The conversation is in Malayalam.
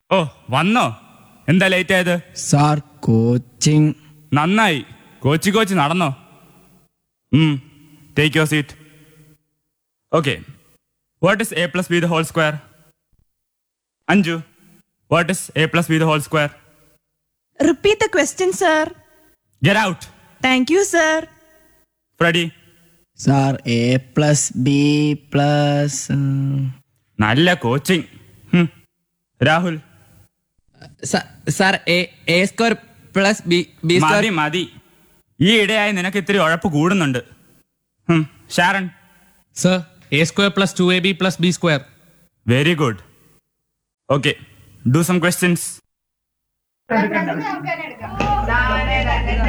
ഓ വന്നോ എന്താ ലേറ്റ് ആയത് സാർ കോച്ചിങ് നന്നായി കോച്ചി കോച്ചി നടന്നോ take your seat okay what is A plus B the whole square Anju what is A plus B the whole square Repeat the question, sir. Get out Thank you, sir. Freddy sir A plus B plus നല്ല coaching Rahul sir A A square plus B B മതി സ്ക്വയർ മതി ഈ ഇടയായി നിനക്ക് ഇത്തിരി ഉഴപ്പ് കൂടുന്നുണ്ട് hmm, Sharon sir A square plus two A B plus B square very good okay do some questions